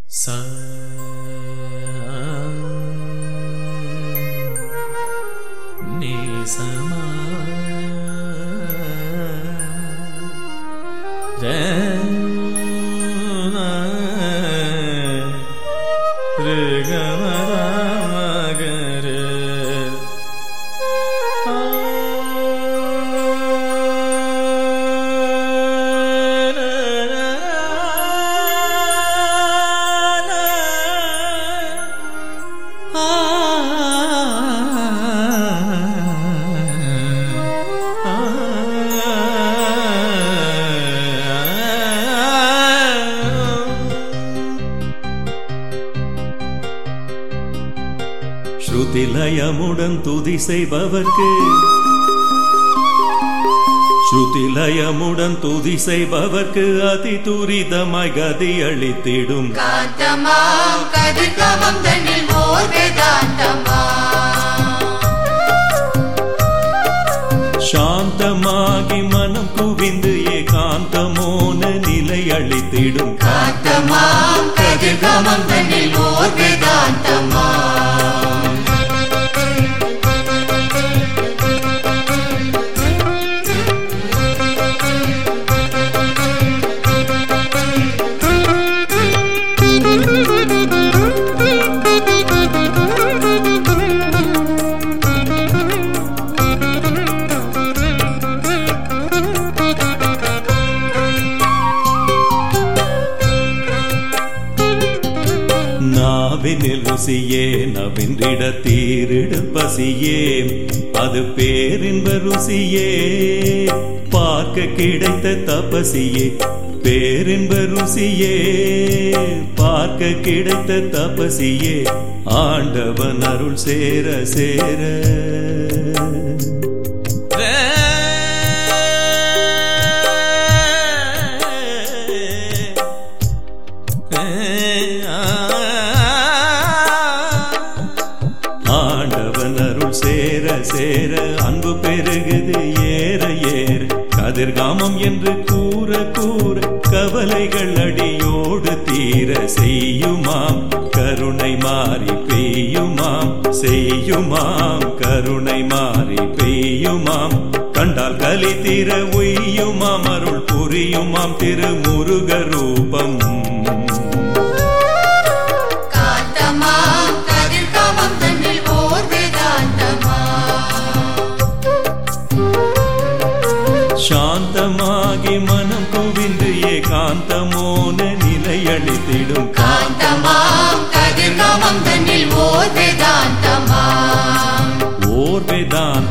ச நேசமா ஸ்ருதிலயமுடன் துதி செய்பவர்க்கு ஸ்ருதிலயமுடன் துதி செய்பவர்க்கு அதி துரிதமாய் கதி அளித்திடும் காந்தமாம் கதிர்காமம் தன்னில் ஓர் வேதாந்தமா சாந்தமாகி மனம் குவிந்து ஏகாந்தமோன நிலை அளித்திடும் காந்தமாம் கதிர்காமம் தன்னில் ஓர் வேதாந்தமா நாவினில் ருசியே நவின்றிட தீரிட பசியே அது பேரின்ப ருசியே பார்க்க கிடைத்த தபசியே பேரின்ப ருசியே பார்க்க கிடைத்த தபசியே ஆண்டவன் அருள் சேர சேர ஆண்டவன் அருள் சேர சேர அன்பு பெருகுது ஏற ஏற கதிர்காமம் என்று கூற கூற கவலைகள் அடியோடு தீர செய்யுமாம் கருணை மாறி பெய்யுமாம் செய்யுமாம் கருணை மாறி பெய்யுமாம் கண்டால் கலி தீர உய்யுமாம் அருள் புரியுமாம் திருமுருக ரூபம் காந்தமாம் கதிர்காமம் தன்னில் ஓர் வேதாந்தமா சாந்தமாகி மனம் குவிந்து ஏகாந்தமோன நிலையளித்திடும் காந்தமாம் கதிர்காமம் தன்னில் ஓர் வேதாந்தமா ஓர் வேதாந்த